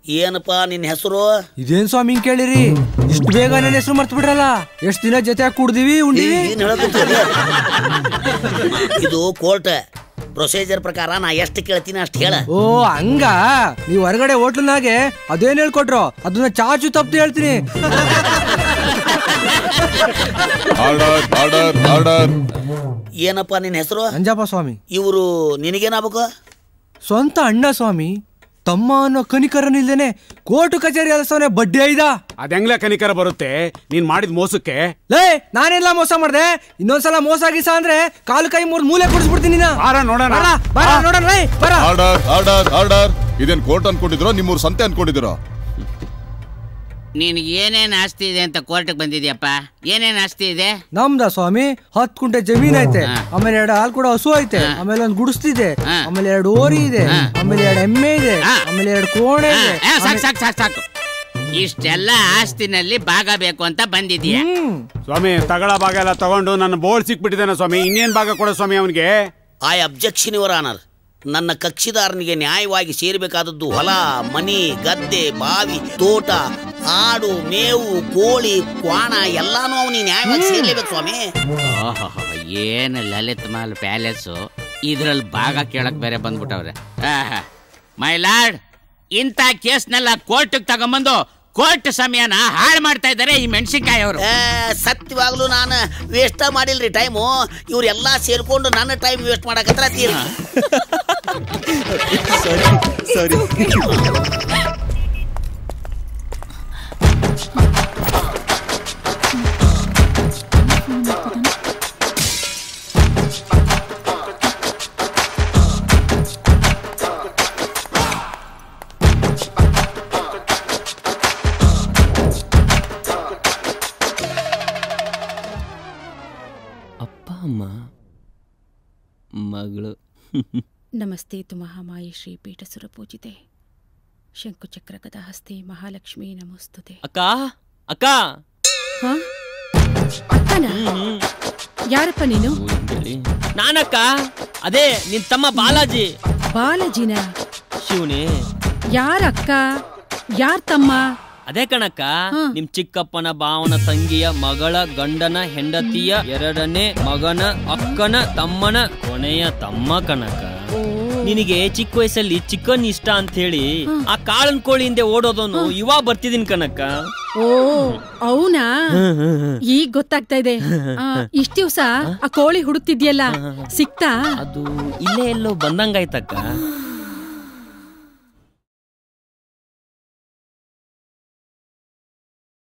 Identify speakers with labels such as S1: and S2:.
S1: ಏನಪ್ಪಾ ನಿನ್ನ ಹೆಸರು
S2: ಇದೇನ್ ಸ್ವಾಮಿ ಹಿಂಗ್ ಕೇಳಿರಿ ಇಷ್ಟು ಬೇಗ ನನ್ನ ಹೆಸರು ಮರ್ತು ಬಿಡ್ರಲ್ಲ ಎಷ್ಟ್ ದಿನ ಜೊತೆ ಕುಡ್ದಿವಿ ಉಂಡಿವಿ
S1: ಏನ್ ಹೇಳಕತ್ತೀರಿ? ಇದು ಕೋರ್ಟ್ ಪ್ರೊಸೀಜರ್ ಪ್ರಕಾರ ನಾ ಎಷ್ಟು ಕೇಳ್ತೀನಿ ಅಷ್ಟು ಹೇಳ
S2: ಓ ಹಂಗ ನೀವ್ ಹೊರಗಡೆ ಹೋಟ್ಲನಾಗೆ ಅದೇನ್ ಹೇಳ್ಕೊಟ್ರು ಅದನ್ನ ಚಾಚು ತಪ್ಪು ಹೇಳ್ತೀನಿ
S3: ಆರ್ಡರ್ ಆರ್ಡರ್ ಆರ್ಡರ್
S1: ಏನಪ್ಪಾ ನಿನ್ನ ಹೆಸರು
S2: ಅಂಜಪ್ಪ ಸ್ವಾಮಿ
S1: ಇವರು ನಿನಗೇನಾಗಬೇಕು
S2: ಸ್ವಂತ ಅಣ್ಣ ಸ್ವಾಮಿ ತಮ್ಮ ಅನ್ನೋ ಕನಿಕರನಿಲ್ದೇನೆ ಕೋರ್ಟು ಕಚೇರಿ ಅಲಸವನೆ ಬಡ್ಡಿ ಐದ
S4: ಅದೆಂಗ್ಲ ಕನಿಕರ ಬರುತ್ತೆ ನೀನ್ ಮಾಡಿದ ಮೋಸಕ್ಕೆ
S2: ಲೇ ನಾನೆಲ್ಲ ಮೋಸ ಮಾಡ್ದೆ ಇನ್ನೊಂದ್ಸಲ ಮೋಸ ಗೀಸ ಅಂದ್ರೆ ಕಾಲು ಕೈ ಮೂರ್ ಮೂಲೆ ಕೊಡಿಸ್ಬಿಡ್ತೀನಿ ನೀನು.
S4: ಬಾರ ನೋಡೋಣ.
S2: ಬಾರ, ಬಾರ
S4: ಬಾ.
S2: ನೋಡೋಣ ಲೇ, ಬಾರ.
S3: ಆರ್ಡರ್ ಆರ್ಡರ್ ಆರ್ಡರ್ ಇದೇನ್ ಕೋರ್ಟ್ ಅನ್ಕೊಂಡಿದಿರೋ ನಿಮ್ಮೂರ್ ಸಂತೆ ಅನ್ಕೊಂಡಿದಿರೋ
S5: ನಿನಗೆ ಏನೇನ್ ಆಸ್ತಿ ಇದೆ ಅಂತ ಕೋರ್ಟ್ಗೆ ಬಂದಿದ್ಯಪ್ಪ ಏನೇನ್ ಆಸ್ತಿ ಇದೆ
S2: ನಮ್ದ ಸ್ವಾಮಿ ಹತ್ ಕುಂಟೆ ಜಮೀನ್ ಐತೆ
S5: ಹಾ.
S2: ಆಮೇಲೆ ಎರಡು ಹಾಲ್ ಕೂಡ ಹಸು ಐತೆ
S5: ಹಾ.
S2: ಆಮೇಲೆ ಒಂದ್ ಗುಡಿಸ್ತಿದೆ
S5: ಹಾ.
S2: ಆಮೇಲೆ ಎರಡು ಓರಿ ಇದೆ
S5: ಹಾ.
S2: ಆಮೇಲೆ ಎರಡು ಎಮ್ಮೆ ಇದೆ
S5: ಹಾ.
S2: ಆಮೇಲೆ ಎರಡು ಕೋಣೆ
S5: ಆ,
S2: ಇದೆ
S5: ಆ, ಸಾಕ್
S2: ಆಮೇಲೆ-
S5: ಸಾಕ್ ಸಾಕ್ ಸಾಕು ಇಷ್ಟೆಲ್ಲ ಆಸ್ತಿನಲ್ಲಿ ಭಾಗ ಬೇಕು ಅಂತ ಬಂದಿದ್ಯಾ
S2: ಹ್ಮ್
S4: ಸ್ವಾಮಿ ತಗಳ ಭಾಗ ಎಲ್ಲ ತಗೊಂಡು ನನ್ನ ಬೋರ್ಡ್ ಸಿಕ್ಬಿಟ್ಟಿದ್ದಾನೆ ಸ್ವಾಮಿ ಇನ್ನೇನ್ ಭಾಗ ಕೊಡೋ ಸ್ವಾಮಿ ಅವನಿಗೆ
S1: ಐ ಅಬ್ಜೆಕ್ಷನ್ ಯುವರ್ ಆನರ್ ನನ್ನ ಕಕ್ಷಿದಾರನಿಗೆ ನ್ಯಾಯವಾಗಿ ಸೇರಬೇಕಾದದ್ದು ಹೊಲ ಮನಿ ಗದ್ದೆ ಬಾವಿ ತೋಟ ಆಡು ಮೇವು ಕೋಳಿ ಕ್ವಾಣ ಎಲ್ಲಾನು ಅವನಿಗೆ ನ್ಯಾಯವಾಗಿ ಸೇರ್ಲೇಬೇಕು ಸ್ವಾಮಿ
S5: ಓಹೋ ಏನು ಲಲಿತ್ ಮಹಲ್ ಪ್ಯಾಲೇಸು ಇದ್ರಲ್ಲಿ ಭಾಗ ಕೇಳಕ್ ಬೇರೆ ಬಂದ್ಬಿಟ್ಟವ್ರೆ ಮೈ ಲಾರ್ಡ್ ಇಂಥ ಕೇಸ್ನೆಲ್ಲ ಕೋರ್ಟ್ಗೆ ತಗೊಂಬಂದು ಕೋರ್ಟ್ ಸಮಯನ ಹಾಳು ಮಾಡ್ತಾ ಇದ್ದಾರೆ ಈ ಮೆಣಸಿನ್ಕಾಯಿ ಅವರು
S1: ಏ, ಸತ್ಯವಾಗ್ಲೂ ನಾನು ವೇಸ್ಟ್ ಮಾಡಿಲ್ರಿ ಟೈಮು ಇವ್ರೆಲ್ಲ ಸೇರ್ಕೊಂಡು ನನ್ನ ಟೈಮ್ ವೇಸ್ಟ್ ಮಾಡಕತ್ರ ತೀರಿ
S6: ಅಪ್ಪ ಅಮ್ಮ ಮಗಳು
S7: ನಮಸ್ತೆ ತು ಮಹಾಮಾಯೆ ಶ್ರೀ ಪೀಠಸುರ ಪೂಜಿತೆ ಶಂಕುಚಕ್ರ ಗದಾಹಸ್ತೆ ಮಹಾಲಕ್ಷ್ಮೀ ನಮೋಸ್ತುತೆ
S6: ಅಕ್ಕ ಅಕ್ಕ
S7: ಹಾ? ಅಕ್ಕನ ಯಾರಪ್ಪ ನೀನು
S6: ನಾನಕ್ಕ ಅದೇ ನಿನ್ ತಮ್ಮ ಬಾಲಾಜಿ
S7: ಬಾಲಜಿನ
S6: ಶಿವನೇ
S7: ಯಾರಕ್ಕ ಯಾರ್ ತಮ್ಮ
S6: ಅದೇ ಕಣಕ್ಕ
S7: ಹಾ.
S6: ನಿಮ್ ಚಿಕ್ಕಪ್ಪನ ಭಾವನ ತಂಗಿಯ ಮಗಳ ಗಂಡನ ಹೆಂಡತಿಯ ಎರಡನೇ ಮಗನ ಅಕ್ಕನ ತಮ್ಮನ ಕೊನೆಯ ತಮ್ಮ ಕಣಕ್ಕ ನಿನಗೆ ಚಿಕ್ಕ ವಯಸ್ಸಲ್ಲಿ ಚಿಕನ್ ಇಷ್ಟ ಅಂತ ಹೇಳಿ ಆ ಕಾಳನ್ ಕೋಳಿ ಹಿಂದೆ ಓಡೋದೋನು ಇವಾಗ ಬರ್ತಿದೀನಿ ಕಣಕ್ಕ
S7: ಓ ಅವನಾ ಈಗ ಗೊತ್ತಾಗ್ತಾ ಇದೆ ಆ, ಇಷ್ಟ್ ದಿವ್ಸ ಆ ಕೋಳಿ ಹುಡುಕ್ತಿದ್ಯಲ್ಲ ಸಿಕ್ತಾ
S6: ಅದು ಇಲ್ಲೇ ಎಲ್ಲೋ ಬಂದಂಗಾಯ್ತಕ್ಕ